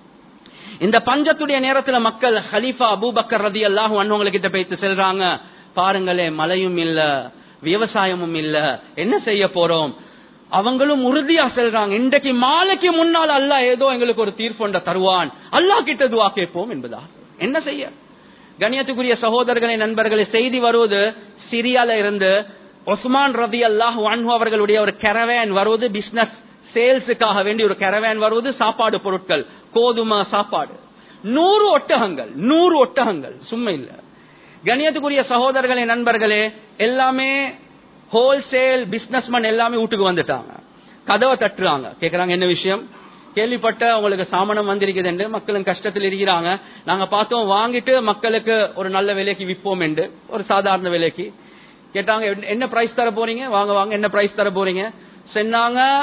[SPEAKER 1] இந்த பஞ்சத்துடைய நேரத்துல மக்கள் ஹலீஃபா அபூபக்கர் ரதி அல்லாஹ் கிட்ட போயிட்டு செல்றாங்க பாருங்களே மழையும் இல்ல விவசாயமும் இல்ல என்ன செய்ய போறோம் அவங்களும் உறுதியா செல்றாங்க இன்றைக்கு மாலைக்கு முன்னால் அல்லாஹ் ஏதோ எங்களுக்கு ஒரு தீர்ப்பொண்ட தருவான் அல்லாஹ் கிட்ட துவா கேட்போம் என்பதா என்ன செய்ய கணியத்துக்குரிய சகோதரர்களே நண்பர்களே செய்தி வருவது சிரியால இருந்து ஒஸ்மான் ரதி அல்லாஹ் அன்ஹு அவர்களுடைய ஒரு கெரவேன் வருவது பிசினஸ் சேல்ஸுக்காக வேண்டி ஒரு கெரவேன் வருவது சாப்பாடு பொருட்கள் கோதுமை சாப்பாடு நூறு ஒட்டகங்கள் நூறு ஒட்டகங்கள் சும்மா இல்ல கணியத்துக்குரிய சகோதரர்களே நண்பர்களே எல்லாமே ஹோல்சேல் பிசினஸ்மேன் எல்லாமே வீட்டுக்கு வந்துட்டாங்க கதவை தட்டுறாங்க கேக்குறாங்க என்ன விஷயம் கேள்விப்பட்ட உங்களுக்கு சாமனம் வந்திருக்குது என்று மக்களும் கஷ்டத்தில் இருக்கிறாங்க நாங்க பார்த்தோம் வாங்கிட்டு மக்களுக்கு ஒரு நல்ல விலைக்கு விற்போம் என்று ஒரு சாதாரண விலைக்கு கேட்டாங்க என்ன பிரைஸ் தர போறீங்க வாங்க வாங்க என்ன பிரைஸ் தர போறீங்க சொன்னாங்க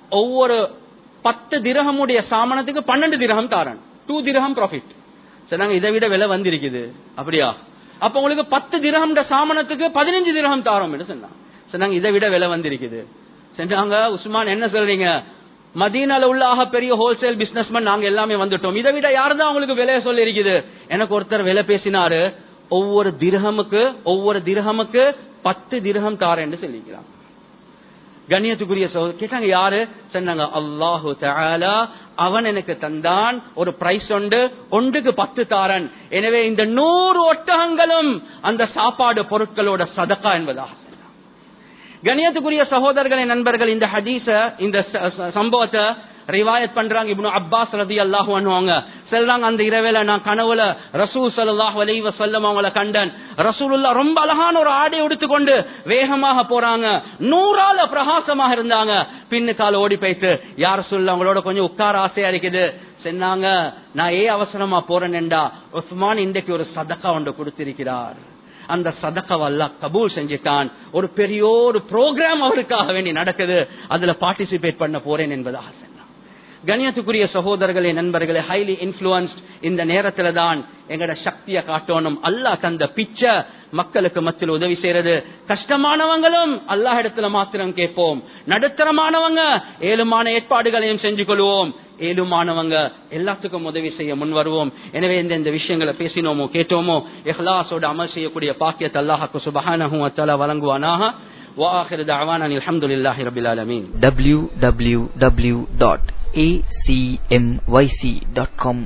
[SPEAKER 1] ஒவ்வொரு பத்து திரகமுடைய சாமனத்துக்கு பன்னெண்டு திரகம் தாரன் டூ திரகம் ப்ராஃபிட் சொன்னாங்க இதை விட விலை வந்திருக்குது அப்படியா அப்ப உங்களுக்கு பத்து திரகம் சாமனத்துக்கு பதினஞ்சு திரகம் தாரோம் சொன்னாங்க சொன்னாங்க இதை விட விலை வந்திருக்குது சென்றாங்க உஸ்மான் என்ன சொல்றீங்க மதீனால உள்ள ஆக பெரிய ஹோல்சேல் பிசினஸ்மேன் நாங்க எல்லாமே வந்துட்டோம் இதை விட யாரு தான் உங்களுக்கு விலையை சொல்லி இருக்குது எனக்கு ஒருத்தர் விலை பேசினாரு ஒவ்வொரு திரகமுக்கு ஒவ்வொரு திரகமுக்கு பத்து திரகம் தாரேன்னு சொல்லிக்கிறாங்க கண்ணியத்துக்குரிய சகோதரர் கேட்டாங்க யாரு சொன்னாங்க அல்லாஹு தஆலா அவன் எனக்கு தந்தான் ஒரு பிரைஸ் உண்டு ஒன்றுக்கு பத்து தாரன் எனவே இந்த நூறு ஒட்டகங்களும் அந்த சாப்பாடு பொருட்களோட சதக்கா என்பதாக சொன்னாங்க. கண்ணியத்துக்குரிய சகோதரர்களே நண்பர்கள் இந்த ஹதீஸ இந்த ச- ச- சம்பவத்தை ரிவாயத் பண்றாங்க இப்னு அப்பாஸ் ரதி அல்லாஹு அன்ஹுவாங்க சொல்றாங்க அந்த இரவேல நான் கனவுல ரசூல் ஸல்லல்லாஹு அலைஹி வஸல்லம் அவங்கள கண்டன் ரசூலுல்லாஹ் ரொம்ப அழகான ஒரு ஆடை உடுத்துக்கொண்டு வேகமாக போறாங்க நூறால பிரகாசமாக இருந்தாங்க பின்னுக்கால ஓடி போயிட்டு யார் சொல்ல அவங்களோட கொஞ்சம் உட்கார ஆசையா இருக்குது சொன்னாங்க நான் ஏன் அவசரமா போறேன்டா உஸ்மான் இன்றைக்கு ஒரு சதக்கா ஒன்று கொடுத்திருக்கிறார் அந்த சதக்காவை அல்லாஹ் கபூல் செஞ்சுட்டான் ஒரு பெரிய ஒரு ப்ரோக்ராம் அவருக்காக வேண்டி நடக்குது அதுல பார்ட்டிசிபேட் பண்ண போறேன் என்பதாக சொன்னான் கணியத்துக்குரிய சகோதரர்களே நண்பர்களே ஹைலி இன்ஃபுளுன்ஸ்ட் இந்த நேரத்துல தான் எங்கட சக்தியை காட்டணும் அல்லாஹ் தந்த பிச்சை மக்களுக்கு மத்தியில் உதவி செய்யறது கஷ்டமானவங்களும் அல்லாஹ் இடத்துல மாத்திரம் கேட்போம் நடுத்தரமானவங்க ஏழுமான ஏற்பாடுகளையும் செஞ்சு கொள்வோம் ஏழுமானவங்க எல்லாத்துக்கும் உதவி செய்ய முன் வருவோம் எனவே இந்த இந்த விஷயங்களை பேசினோமோ கேட்டோமோ இஹ்லாஸோட அமல் செய்யக்கூடிய பாக்கியத்தை அல்லாஹாக்கு சுபஹானஹு வ தஆலா வழங்குவானாக وآخر دعوانا الحمد لله رب العالمين
[SPEAKER 3] www.acmyc.com